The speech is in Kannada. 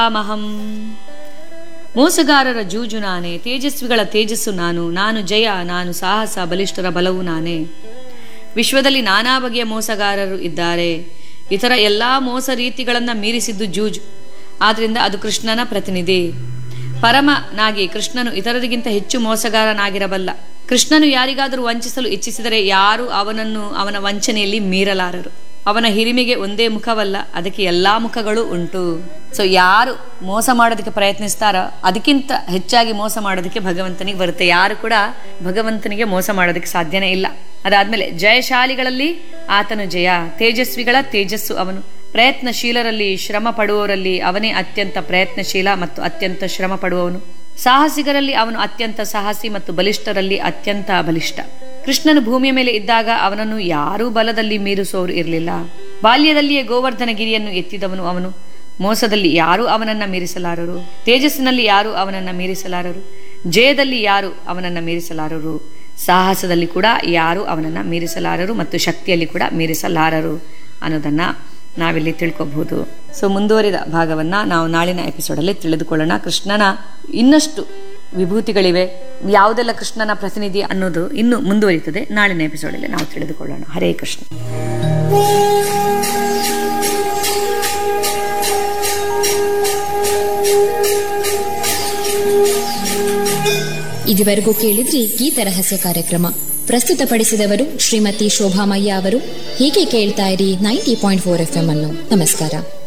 ಮಹಂ ಮೋಸಗಾರರ ಜೂಜು ನಾನೇ ತೇಜಸ್ವಿಗಳ ತೇಜಸ್ಸು ನಾನು ನಾನು ಜಯ ನಾನು ಸಾಹಸ ಬಲಿಷ್ಠರ ಬಲವು ನಾನೇ ವಿಶ್ವದಲ್ಲಿ ನಾನಾ ಬಗೆಯ ಮೋಸಗಾರರು ಇದ್ದಾರೆ ಇತರ ಎಲ್ಲಾ ಮೋಸ ರೀತಿಗಳನ್ನು ಮೀರಿಸಿದ್ದು ಜೂಜು ಆದ್ರಿಂದ ಅದು ಕೃಷ್ಣನ ಪ್ರತಿನಿಧಿ ಪರಮನಾಗಿ ಕೃಷ್ಣನು ಇತರರಿಗಿಂತ ಹೆಚ್ಚು ಮೋಸಗಾರನಾಗಿರಬಲ್ಲ ಕೃಷ್ಣನು ಯಾರಿಗಾದರೂ ವಂಚಿಸಲು ಇಚ್ಛಿಸಿದರೆ ಯಾರು ಅವನನ್ನು ಅವನ ವಂಚನೆಯಲ್ಲಿ ಮೀರಲಾರರು ಅವನ ಹಿರಿಮೆಗೆ ಒಂದೇ ಮುಖವಲ್ಲ ಅದಕ್ಕೆ ಎಲ್ಲಾ ಮುಖಗಳು ಉಂಟು ಸೊ ಯಾರು ಮೋಸ ಮಾಡೋದಕ್ಕೆ ಪ್ರಯತ್ನಿಸ್ತಾರೋ ಅದಕ್ಕಿಂತ ಹೆಚ್ಚಾಗಿ ಮೋಸ ಮಾಡೋದಕ್ಕೆ ಭಗವಂತನಿಗೆ ಬರುತ್ತೆ ಯಾರು ಕೂಡ ಭಗವಂತನಿಗೆ ಮೋಸ ಮಾಡೋದಕ್ಕೆ ಸಾಧ್ಯನೇ ಇಲ್ಲ ಅದಾದ್ಮೇಲೆ ಜಯಶಾಲಿಗಳಲ್ಲಿ ಆತನು ಜಯ ತೇಜಸ್ವಿಗಳ ತೇಜಸ್ಸು ಅವನು ಪ್ರಯತ್ನಶೀಲರಲ್ಲಿ ಶ್ರಮ ಪಡುವವರಲ್ಲಿ ಅವನೇ ಅತ್ಯಂತ ಪ್ರಯತ್ನಶೀಲ ಮತ್ತು ಅತ್ಯಂತ ಶ್ರಮ ಪಡುವವನು ಸಾಹಸಿಗರಲ್ಲಿ ಅವನು ಅತ್ಯಂತ ಸಾಹಸಿ ಮತ್ತು ಬಲಿಷ್ಠರಲ್ಲಿ ಅತ್ಯಂತ ಬಲಿಷ್ಠ ಕೃಷ್ಣನು ಭೂಮಿಯ ಮೇಲೆ ಇದ್ದಾಗ ಅವನನ್ನು ಯಾರೂ ಬಲದಲ್ಲಿ ಮೀರಿಸುವವರು ಇರಲಿಲ್ಲ ಬಾಲ್ಯದಲ್ಲಿಯೇ ಗೋವರ್ಧನ ಗಿರಿಯನ್ನು ಎತ್ತಿದವನು ಅವನು ಮೋಸದಲ್ಲಿ ಯಾರೂ ಅವನನ್ನ ಮೀರಿಸಲಾರರು ತೇಜಸ್ಸಿನಲ್ಲಿ ಯಾರೂ ಅವನನ್ನ ಮೀರಿಸಲಾರರು ಜಯದಲ್ಲಿ ಯಾರು ಅವನನ್ನ ಮೀರಿಸಲಾರರು ಸಾಹಸದಲ್ಲಿ ಕೂಡ ಯಾರು ಅವನನ್ನ ಮೀರಿಸಲಾರರು ಮತ್ತು ಶಕ್ತಿಯಲ್ಲಿ ಕೂಡ ಮೀರಿಸಲಾರರು ಅನ್ನೋದನ್ನ ನಾವಿಲ್ಲಿ ತಿಳ್ಕೊಬಹುದು ಸೊ ಮುಂದುವರಿದ ಭಾಗವನ್ನ ನಾವು ನಾಳಿನ ಎಪಿಸೋಡಲ್ಲಿ ತಿಳಿದುಕೊಳ್ಳೋಣ ಕೃಷ್ಣನ ಇನ್ನಷ್ಟು ವಿಭೂತಿಗಳಿವೆ ಯಾವುದೆಲ್ಲ ಕೃಷ್ಣನ ಪ್ರತಿನಿಧಿ ಅನ್ನೋದು ಇನ್ನು ಮುಂದುವರಿತದೆ ನಾಳಿನ ಎಪಿಸೋಡಲ್ಲಿ ನಾವು ತಿಳಿದುಕೊಳ್ಳೋಣ ಹರೇ ಕೃಷ್ಣ ಇದುವರೆಗೂ ಕೇಳಿದ್ರಿ ಗೀತ ರಹಸ್ಯ ಕಾರ್ಯಕ್ರಮ ಪ್ರಸ್ತುತಪಡಿಸಿದವರು ಶ್ರೀಮತಿ ಶೋಭಾಮಯ್ಯ ಅವರು ಹೀಗೆ ಕೇಳ್ತಾ ಇರಿ ninety point four F M ಅನ್ನು ನಮಸ್ಕಾರ